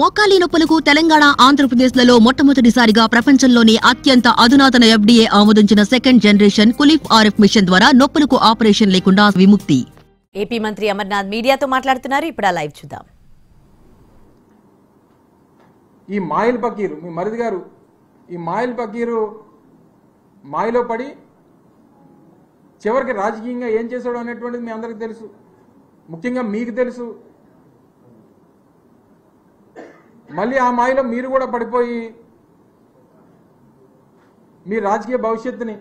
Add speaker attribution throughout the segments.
Speaker 1: మోకాలి నొప్పులకు తెలంగాణ ఆంధ్రప్రదేశ్లలో మొట్టమొదటిసారిగా ప్రపంచంలోనే అత్యంత అధునాతన ఎఫ్డీఏ ఆమోదించిన second generation Coolief RF machine ద్వారా నొప్పులకు ఆపరేషన్ లేకుండా విముక్తి
Speaker 2: ఏపీ మంత్రి అమర్నాథ్ మీడియాతో మాట్లాడుతున్నారు ఇప్పుడు ఆ లైవ్ చూద్దాం
Speaker 3: ఈ మాయిల్ పకీరు మీ మరిది గారు ఈ మాయిల్ పకీరు మాయలో పడి చివరికి రాజకీయంగా ఏం చేశాడు అనేటువంటిది మీ అందరికీ తెలుసు ముఖ్యంగా మీకు తెలుసు మళ్ళీ ఆ మాయలో మీరు కూడా పడిపోయి మీ రాజకీయ భవిష్యత్తుని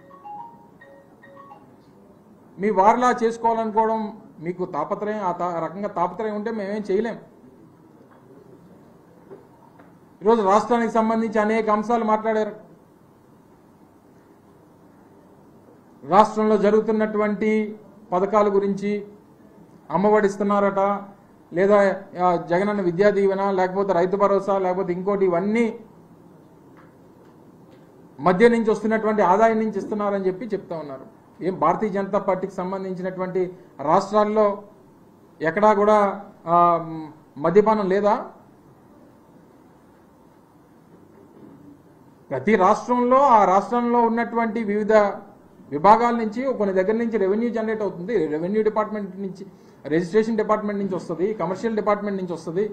Speaker 3: మీ వారిలా చేసుకోవాలనుకోవడం మీకు తాపత్రయం ఆ తా- రకంగా తాపత్రయం ఉంటే మేమేం చేయలేం ఈరోజు రాష్ట్రానికి సంబంధించి అనేక అంశాలు మాట్లాడారు రాష్ట్రంలో జరుగుతున్నటువంటి పథకాల గురించి అమ్మఒడి ఇస్తున్నారట లేదా ఆ, జగనన్న విద్యా దీవెన లేకపోతే రైతు భరోసా లేకపోతే ఇంకోటి ఇవన్నీ మధ్య నుంచి వస్తున్నటువంటి ఆదాయం నుంచి ఇస్తున్నారని చెప్పి చెప్తా ఉన్నారు ఏం భారతీయ జనతా పార్టీకి సంబంధించినటువంటి రాష్ట్రాల్లో ఎక్కడా కూడా ఆ, మ్, మద్యపానం లేదా ప్రతి రాష్ట్రంలో ఆ రాష్ట్రంలో ఉన్నటువంటి వివిధ విభాగాల నుంచి కొన్ని దగ్గర నుంచి రెవెన్యూ జనరేట్ అవుతుంది రెవెన్యూ డిపార్ట్మెంట్ నుంచి రిజిస్ట్రేషన్ డిపార్ట్మెంట్ నుంచి వస్తుంది కమర్షియల్ డిపార్ట్మెంట్ నుంచి వస్తుంది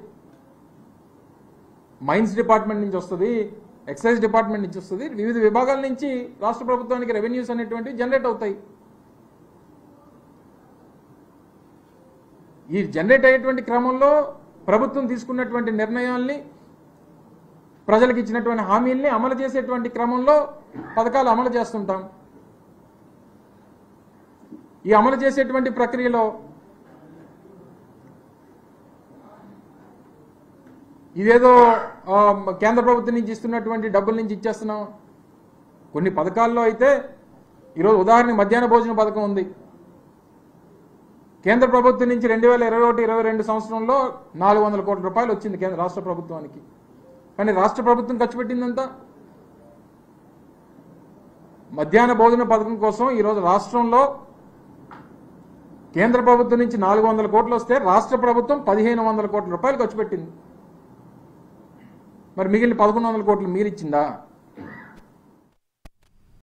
Speaker 3: మైన్స్ డిపార్ట్మెంట్ నుంచి వస్తుంది ఎక్సైజ్ డిపార్ట్మెంట్ నుంచి వస్తుంది వివిధ విభాగాల నుంచి రాష్ట్ర ప్రభుత్వానికి రెవెన్యూస్ అనేటువంటివి జనరేట్ అవుతాయి ఈ జనరేట్ అయ్యేటువంటి క్రమంలో ప్రభుత్వం తీసుకున్నటువంటి నిర్ణయాల్ని ప్రజలకు ఇచ్చినటువంటి హామీల్ని అమలు చేసేటువంటి క్రమంలో పథకాలు అమలు చేస్తుంటాం ఈ అమలు చేసేటువంటి ప్రక్రియలో ఇదేదో ఆ, కేంద్ర ప్రభుత్వం నుంచి ఇస్తున్నటువంటి డబ్బుల నుంచి ఇచ్చేస్తున్నాం కొన్ని పథకాల్లో అయితే ఈరోజు ఉదాహరణ మధ్యాహ్న భోజన పథకం ఉంది కేంద్ర ప్రభుత్వం నుంచి రెండు వేల ఇరవై ఒకటి ఇరవై రెండు సంవత్సరంలో నాలుగు వందల కోట్ల రూపాయలు వచ్చింది కేంద్ర రాష్ట్ర ప్రభుత్వానికి కానీ రాష్ట్ర ప్రభుత్వం ఖర్చు పెట్టిందంతా మధ్యాహ్న భోజన పథకం కోసం ఈరోజు రాష్ట్రంలో కేంద్ర ప్రభుత్వం నుంచి నాలుగు వందల కోట్లు వస్తే రాష్ట్ర ప్రభుత్వం పదిహేను వందల కోట్ల రూపాయలు ఖర్చు పెట్టింది మరి మిగిలిన పదకొండు వందల కోట్లు మీరు ఇచ్చిందా